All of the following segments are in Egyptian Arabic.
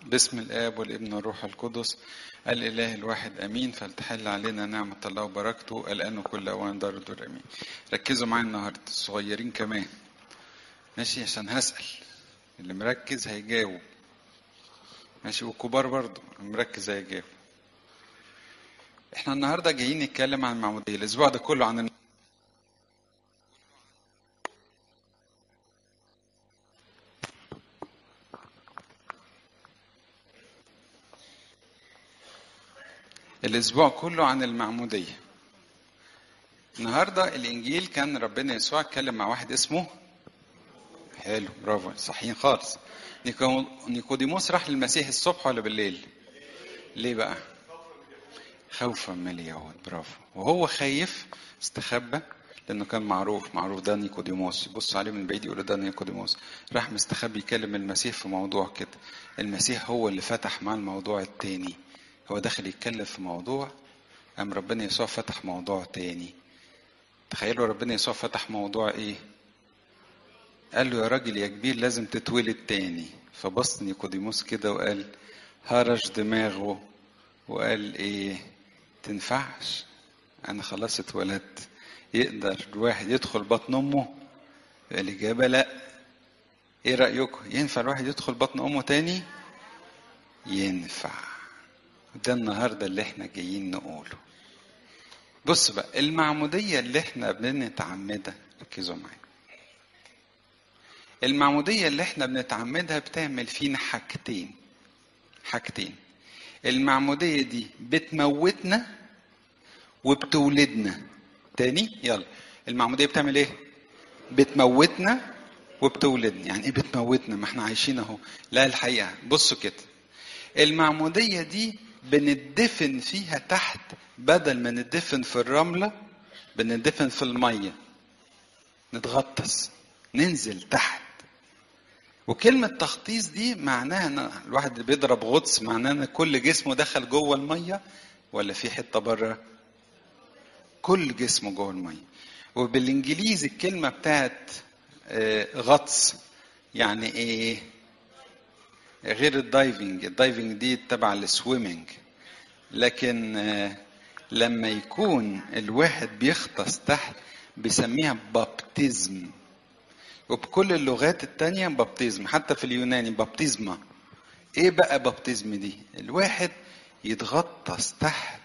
باسم الآب والابن والروح القدس الإله الواحد أمين فلتحل علينا نعمة الله وبركته الآن وكل أوان دار الدور أمين ركزوا معايا النهاردة الصغيرين كمان ماشي عشان هسأل اللي مركز هيجاوب ماشي والكبار برضو مركز هيجاوب احنا النهاردة جايين نتكلم عن المعمودية الأسبوع ده كله عن الأسبوع كله عن المعمودية النهاردة الإنجيل كان ربنا يسوع اتكلم مع واحد اسمه حلو برافو صحيين خالص نيكو- نيكوديموس راح للمسيح الصبح ولا بالليل ليه بقى خوفا من اليهود برافو وهو خايف استخبى لانه كان معروف معروف ده نيكوديموس يبص عليه من بعيد يقول ده نيكوديموس راح مستخبي يكلم المسيح في موضوع كده المسيح هو اللي فتح مع الموضوع التاني هو داخل يتكلم في موضوع قام ربنا يسوع فتح موضوع تاني تخيلوا ربنا يسوع فتح موضوع ايه قال له يا راجل يا كبير لازم تتولد تاني فبص نيكوديموس كده وقال هرش دماغه وقال ايه تنفعش انا خلاص اتولدت يقدر الواحد يدخل بطن امه الاجابه لا ايه رايكم ينفع الواحد يدخل بطن امه تاني ينفع ده النهارده اللي احنا جايين نقوله بص بقى المعموديه اللي احنا بنتعمدها ركزوا معايا المعموديه اللي احنا بنتعمدها بتعمل فينا حاجتين حاجتين المعموديه دي بتموتنا وبتولدنا تاني يلا المعموديه بتعمل ايه بتموتنا وبتولدنا يعني ايه بتموتنا ما احنا عايشين اهو لا الحقيقه بصوا كده المعموديه دي بندفن فيها تحت بدل ما ندفن في الرمله بندفن في الميه نتغطس ننزل تحت وكلمة تغطيس دي معناها ان الواحد اللي بيضرب غطس معناه ان كل جسمه دخل جوه المية ولا في حتة بره كل جسمه جوه المية وبالانجليزي الكلمة بتاعت آه، غطس يعني ايه غير الدايفنج الدايفنج دي تبع السويمنج لكن آه، لما يكون الواحد بيغطس تحت بيسميها بابتزم وبكل اللغات التانية بابتزم حتى في اليوناني بابتزما ايه بقى بابتزم دي الواحد يتغطس تحت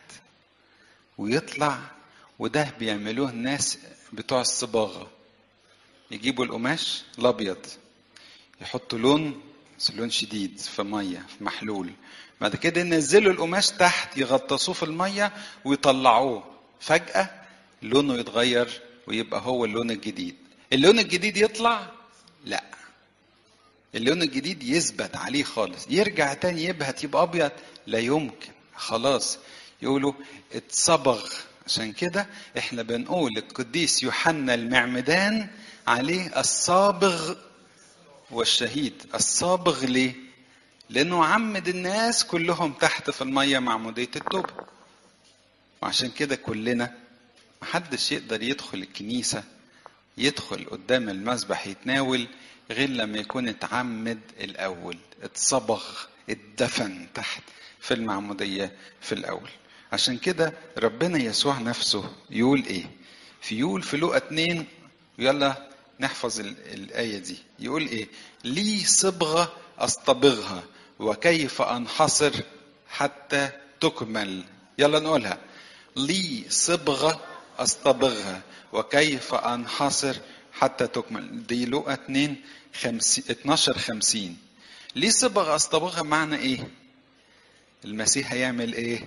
ويطلع وده بيعملوه الناس بتوع الصباغة يجيبوا القماش الابيض يحطوا لون بس لون شديد في ميه في محلول بعد كده ينزلوا القماش تحت يغطسوه في الميه ويطلعوه فجأة لونه يتغير ويبقى هو اللون الجديد اللون الجديد يطلع لا اللون الجديد يثبت عليه خالص يرجع تاني يبهت يبقى ابيض لا يمكن خلاص يقولوا اتصبغ عشان كده احنا بنقول القديس يوحنا المعمدان عليه الصابغ والشهيد الصابغ ليه لانه عمد الناس كلهم تحت في الميه معموديه التوبه وعشان كده كلنا محدش يقدر يدخل الكنيسه يدخل قدام المسبح يتناول غير لما يكون اتعمد الاول اتصبغ اتدفن تحت في المعموديه في الاول عشان كده ربنا يسوع نفسه يقول ايه في يقول في لقا اتنين يلا نحفظ ال- الآية دي يقول إيه لي صبغة أصطبغها وكيف أنحصر حتى تكمل يلا نقولها لي صبغة أصطبغها وكيف أنحصر حتى تكمل دي لقا 2 50 12 50 ليه صبغة أصطبغها معنى إيه المسيح هيعمل إيه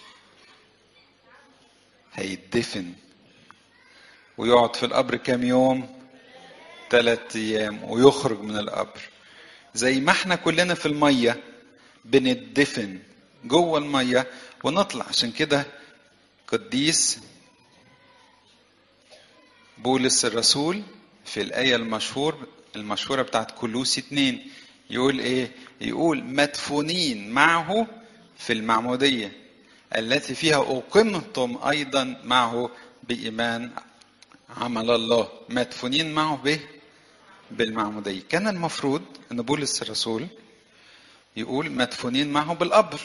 هيدفن ويقعد في القبر كام يوم ثلاث ايام ويخرج من القبر زي ما احنا كلنا في الميه بندفن جوه الميه ونطلع عشان كده قديس بولس الرسول في الآية المشهور المشهورة بتاعت كلوسي اتنين يقول ايه يقول مدفونين معه في المعمودية التي فيها أقمتم أيضا معه بإيمان عمل الله مدفونين معه به بالمعمودية كان المفروض أن بولس الرسول يقول مدفونين معه بالقبر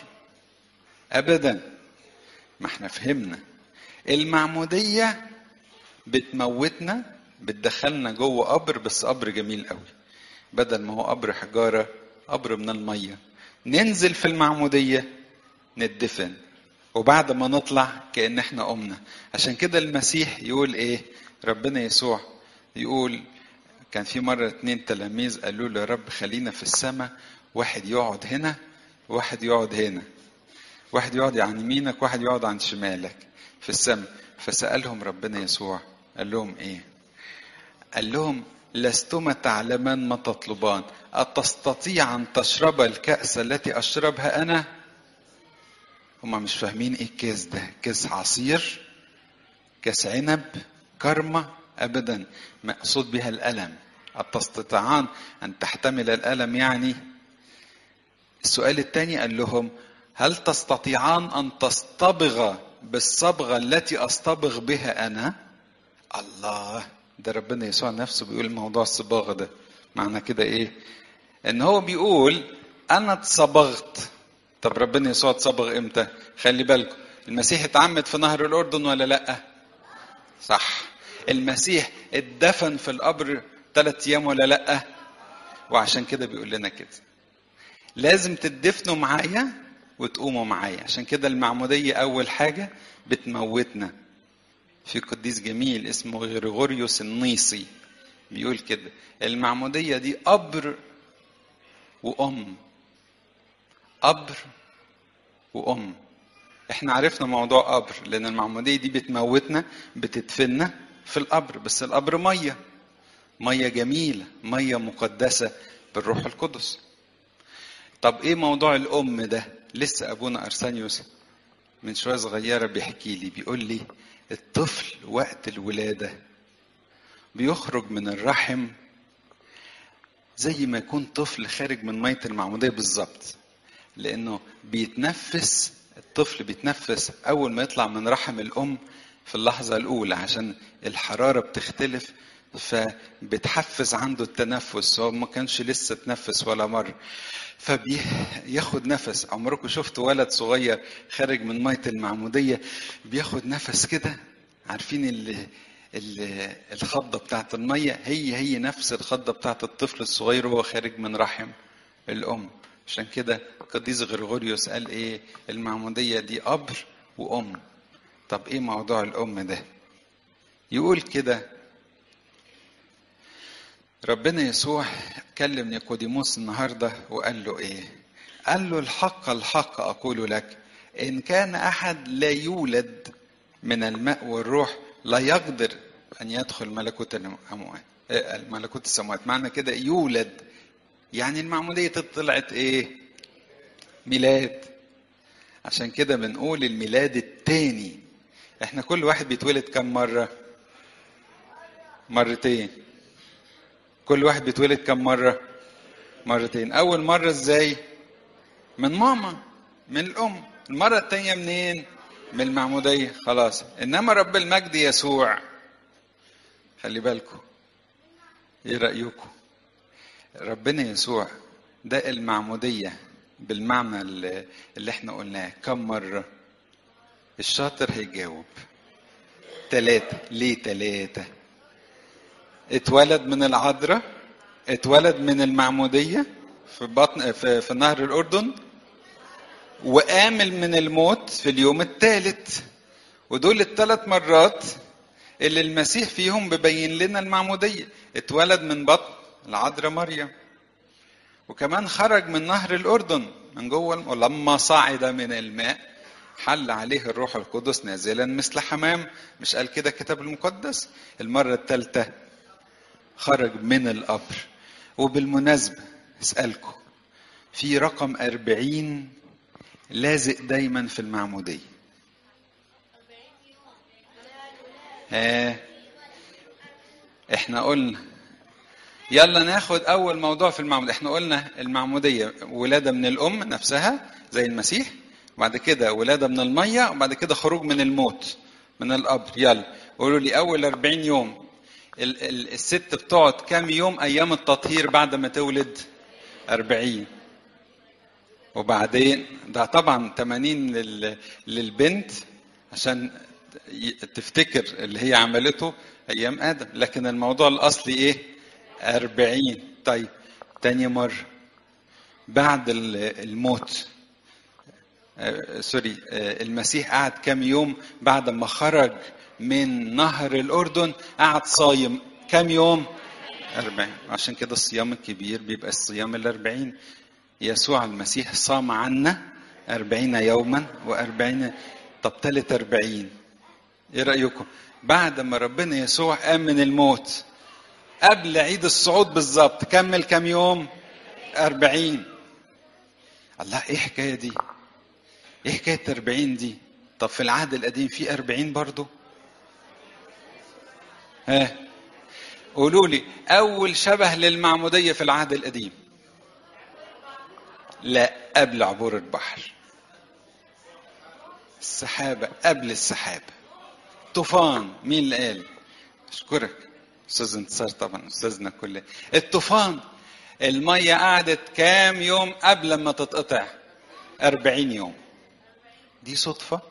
ابدا ما احنا فهمنا المعموديه بتموتنا بتدخلنا جوه قبر بس قبر جميل قوي بدل ما هو قبر حجاره قبر من الميه ننزل في المعموديه ندفن وبعد ما نطلع كأن احنا قمنا عشان كده المسيح يقول ايه ربنا يسوع يقول كان في مرة اتنين تلاميذ قالوا له يا رب خلينا في السماء واحد يقعد هنا وواحد يقعد هنا واحد يقعد عن يمينك واحد يقعد عن شمالك في السماء فسألهم ربنا يسوع قال لهم ايه قال لهم لستما تعلمان ما تطلبان أتستطيع أن تشرب الكأس التي أشربها أنا هما مش فاهمين ايه الكاس ده كاس عصير كاس عنب كرمة ابدا مقصود بها الالم أتستطيعان ان تحتمل الالم يعني السؤال الثاني قال لهم هل تستطيعان ان تصطبغ بالصبغه التي اصطبغ بها انا الله ده ربنا يسوع نفسه بيقول موضوع الصباغه ده معنى كده ايه ان هو بيقول انا اتصبغت طب ربنا يسوع اتصبغ امتى خلي بالكم المسيح اتعمد في نهر الاردن ولا لا صح المسيح اتدفن في القبر ثلاث ايام ولا لا وعشان كده بيقول لنا كده لازم تدفنوا معايا وتقوموا معايا عشان كده المعمودية أول حاجة بتموتنا في قديس جميل اسمه غريغوريوس النيسي بيقول كده المعمودية دي قبر وأم قبر وأم احنا عرفنا موضوع قبر لأن المعمودية دي بتموتنا بتدفننا في القبر بس القبر مية مية جميلة مية مقدسة بالروح القدس طب ايه موضوع الأم ده لسه أبونا أرسانيوس من شوية صغيرة بيحكي لي بيقول لي الطفل وقت الولادة بيخرج من الرحم زي ما يكون طفل خارج من مية المعمودية بالظبط لأنه بيتنفس الطفل بيتنفس أول ما يطلع من رحم الأم في اللحظة الأولى عشان الحرارة بتختلف فبتحفز عنده التنفس هو ما كانش لسه تنفس ولا مرة فبياخد نفس عمركم شفتوا ولد صغير خارج من مية المعمودية بياخد نفس كده عارفين اللي الخضة بتاعت المية هي هي نفس الخضة بتاعت الطفل الصغير وهو خارج من رحم الأم عشان كده القديس غريغوريوس قال إيه المعمودية دي قبر وأم طب إيه موضوع الأم ده يقول كده ربنا يسوع كلم نيقوديموس النهارده وقال له ايه قال له الحق الحق اقول لك ان كان احد لا يولد من الماء والروح لا يقدر ان يدخل ملكوت الاموات ملكوت السماوات معنى كده يولد يعني المعمودية طلعت ايه ميلاد عشان كده بنقول الميلاد التاني احنا كل واحد بيتولد كم مرة مرتين كل واحد بيتولد كم مرة مرتين أول مرة إزاي من ماما من الأم المرة التانية منين من المعمودية خلاص إنما رب المجد يسوع خلي بالكم إيه رأيكم ربنا يسوع ده المعمودية بالمعنى اللي احنا قلناه كم مرة الشاطر هيجاوب ثلاثة ليه ثلاثة اتولد من العذراء اتولد من المعمودية في بطن في, في نهر الأردن وآمل من الموت في اليوم الثالث ودول الثلاث مرات اللي المسيح فيهم ببين لنا المعمودية اتولد من بطن العذراء مريم وكمان خرج من نهر الأردن من جوه ولما صعد من الماء حل عليه الروح القدس نازلا مثل حمام مش قال كده الكتاب المقدس المرة الثالثة خرج من القبر وبالمناسبة اسألكم في رقم أربعين لازق دايما في المعمودية ها احنا قلنا يلا ناخد اول موضوع في المعمودية احنا قلنا المعمودية ولادة من الام نفسها زي المسيح وبعد كده ولادة من المية وبعد كده خروج من الموت من القبر يلا قولوا لي اول 40 يوم الست بتقعد كام يوم ايام التطهير بعد ما تولد أربعين وبعدين ده طبعا 80 لل... للبنت عشان ي- تفتكر اللي هي عملته ايام ادم لكن الموضوع الاصلي ايه 40 طيب تاني مره بعد ال- الموت آه، سوري آه، المسيح قعد كام يوم بعد ما خرج من نهر الأردن قعد صايم كام يوم أربعين عشان كده الصيام الكبير بيبقى الصيام الأربعين يسوع المسيح صام عنا أربعين يوما وأربعين طب تالت أربعين إيه رأيكم بعد ما ربنا يسوع قام من الموت قبل عيد الصعود بالظبط كمل كام يوم أربعين الله إيه حكاية دي ايه حكايه 40 دي؟ طب في العهد القديم في 40 برضه؟ ها قولوا لي اول شبه للمعموديه في العهد القديم لا قبل عبور البحر السحابه قبل السحابه طوفان مين اللي قال اشكرك استاذ انتصار طبعا استاذنا كلنا الطوفان الميه قعدت كام يوم قبل ما تتقطع أربعين يوم دي صدفة؟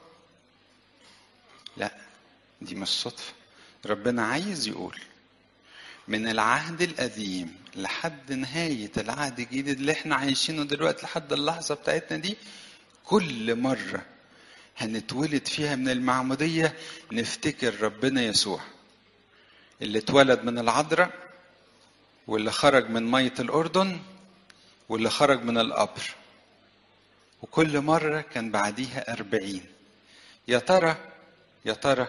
لا دي مش صدفة ربنا عايز يقول من العهد القديم لحد نهاية العهد الجديد اللي احنا عايشينه دلوقتي لحد اللحظة بتاعتنا دي كل مرة هنتولد فيها من المعمودية نفتكر ربنا يسوع اللي اتولد من العذراء واللي خرج من مية الأردن واللي خرج من القبر وكل مرة كان بعديها أربعين يا ترى يا ترى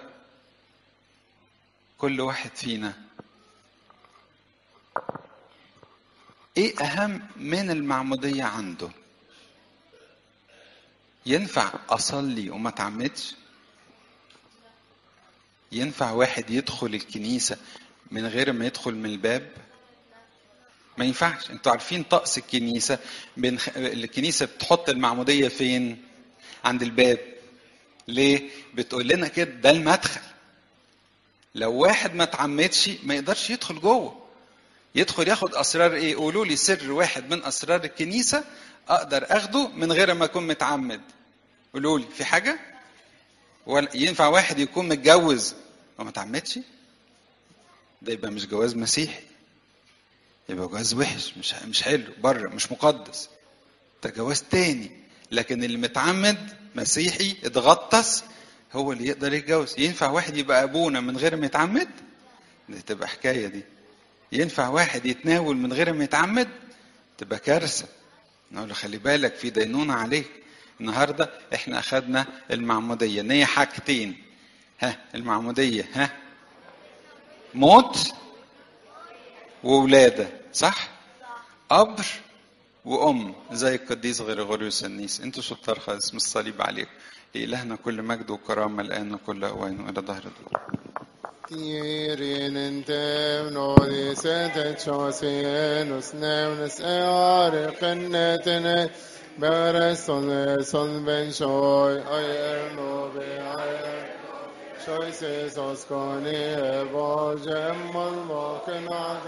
كل واحد فينا ايه اهم من المعمودية عنده ينفع اصلي وما اتعمدش ينفع واحد يدخل الكنيسة من غير ما يدخل من الباب ما ينفعش انتوا عارفين طقس الكنيسة بنخ... الكنيسة بتحط المعمودية فين عند الباب ليه بتقول لنا كده ده المدخل لو واحد ما اتعمدش ما يقدرش يدخل جوه يدخل ياخد اسرار ايه قولوا لي سر واحد من اسرار الكنيسة اقدر اخده من غير ما اكون متعمد قولوا لي في حاجة ولا ينفع واحد يكون متجوز وما اتعمدش ده يبقى مش جواز مسيحي يبقى جواز وحش مش مش حلو بره مش مقدس ده جواز تاني لكن اللي متعمد مسيحي اتغطس هو اللي يقدر يتجوز ينفع واحد يبقى ابونا من غير ما يتعمد دي تبقى حكايه دي ينفع واحد يتناول من غير ما يتعمد تبقى كارثه نقول له خلي بالك في دينونه عليك النهارده احنا اخذنا المعموديه ان هي حاجتين ها المعموديه ها موت وولادة صح؟ قبر وأم زي القديس غريغوريوس النيس انتوا شطار خالص اسم الصليب عليكم لإلهنا كل مجد وكرامة الآن وكل أوان وإلى ظهر الدور Tirin temnori setet chosenus nevnes eare kennetene beres son son ben shoy ayer no be ayer shoy se sos koni ebo jemmal mo kenad